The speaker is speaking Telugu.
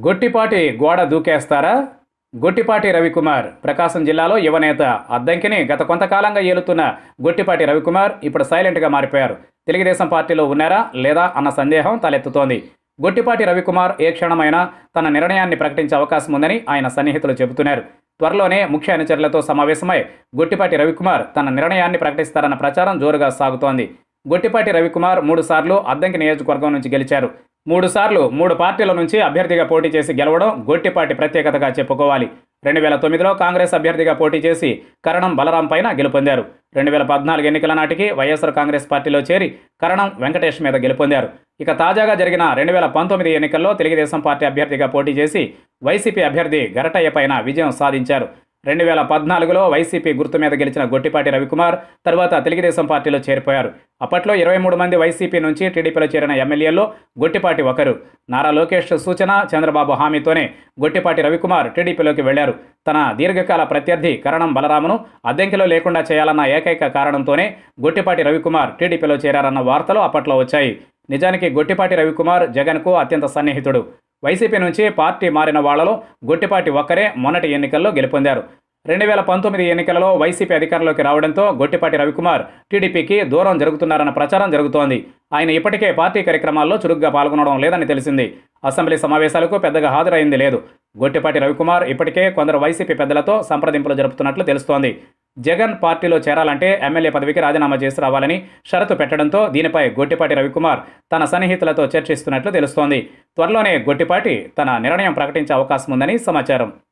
గొట్టిపాటి గోడ దూకేస్తారా గొట్టిపాటి రవికుమార్ ప్రకాశం జిల్లాలో యువనేత అద్దంకిని గత కొంతకాలంగా ఏలుతున్న గొట్టిపాటి రవికుమార్ ఇప్పుడు సైలెంట్గా మారిపోయారు తెలుగుదేశం పార్టీలో ఉన్నారా లేదా అన్న సందేహం తలెత్తుతోంది గొట్టిపాటి రవికుమార్ ఏ క్షణమైనా తన నిర్ణయాన్ని ప్రకటించే అవకాశం ఉందని ఆయన సన్నిహితులు చెబుతున్నారు త్వరలోనే ముఖ్య అనుచరులతో సమావేశమై గొట్టిపాటి రవికుమార్ తన నిర్ణయాన్ని ప్రకటిస్తారన్న ప్రచారం జోరుగా సాగుతోంది గొట్టిపాటి రవికుమార్ మూడుసార్లు అద్దంకి నియోజకవర్గం నుంచి గెలిచారు మూడుసార్లు మూడు పార్టీల నుంచి అభ్యర్థిగా పోటీ చేసి గెలవడం గొట్టిపాటి ప్రత్యేకతగా చెప్పుకోవాలి రెండు వేల తొమ్మిదిలో కాంగ్రెస్ అభ్యర్థిగా పోటీ చేసి కరణం బలరాం పైన గెలుపొందారు రెండు వేల పద్నాలుగు ఎన్నికల నాటికి వైఎస్ఆర్ కాంగ్రెస్ పార్టీలో చేరి కరణం వెంకటేష్ మీద గెలుపొందారు ఇక తాజాగా జరిగిన రెండు వేల పంతొమ్మిది ఎన్నికల్లో తెలుగుదేశం పార్టీ అభ్యర్థిగా పోటీ చేసి వైసీపీ అభ్యర్థి గరటయ్య పైన విజయం సాధించారు రెండు వేల పద్నాలుగులో వైసీపీ గుర్తు మీద గెలిచిన గొట్టిపాటి రవికుమార్ తర్వాత తెలుగుదేశం పార్టీలో చేరిపోయారు అప్పట్లో ఇరవై మూడు మంది వైసీపీ నుంచి టీడీపీలో చేరిన ఎమ్మెల్యేల్లో గొట్టిపాటి ఒకరు నారా లోకేష్ సూచన చంద్రబాబు హామీతోనే గొట్టిపాటి రవికుమార్ టీడీపీలోకి వెళ్లారు తన దీర్ఘకాల ప్రత్యర్థి కరణం బలరామును అద్దెంకిలో లేకుండా చేయాలన్న ఏకైక కారణంతోనే గొట్టిపాటి రవికుమార్ టీడీపీలో చేరారన్న వార్తలు అప్పట్లో వచ్చాయి నిజానికి గొట్టిపాటి రవికుమార్ జగన్కు అత్యంత సన్నిహితుడు వైసీపీ నుంచి పార్టీ మారిన వాళ్లలో గొట్టిపాటి ఒక్కరే మొన్నటి ఎన్నికల్లో గెలుపొందారు రెండు వేల పంతొమ్మిది ఎన్నికలలో వైసీపీ అధికారంలోకి రావడంతో గొట్టిపాటి రవికుమార్ టీడీపీకి దూరం జరుగుతున్నారన్న ప్రచారం జరుగుతోంది ఆయన ఇప్పటికే పార్టీ కార్యక్రమాల్లో చురుగ్గా పాల్గొనడం లేదని తెలిసింది అసెంబ్లీ సమావేశాలకు పెద్దగా హాజరైంది లేదు గొట్టిపాటి రవికుమార్ ఇప్పటికే కొందరు వైసీపీ పెద్దలతో సంప్రదింపులు జరుపుతున్నట్లు తెలుస్తోంది జగన్ పార్టీలో చేరాలంటే ఎమ్మెల్యే పదవికి రాజీనామా చేసి రావాలని షరతు పెట్టడంతో దీనిపై గొట్టిపాటి రవికుమార్ తన సన్నిహితులతో చర్చిస్తున్నట్లు తెలుస్తోంది త్వరలోనే గొట్టిపాటి తన నిర్ణయం ప్రకటించే అవకాశం ఉందని సమాచారం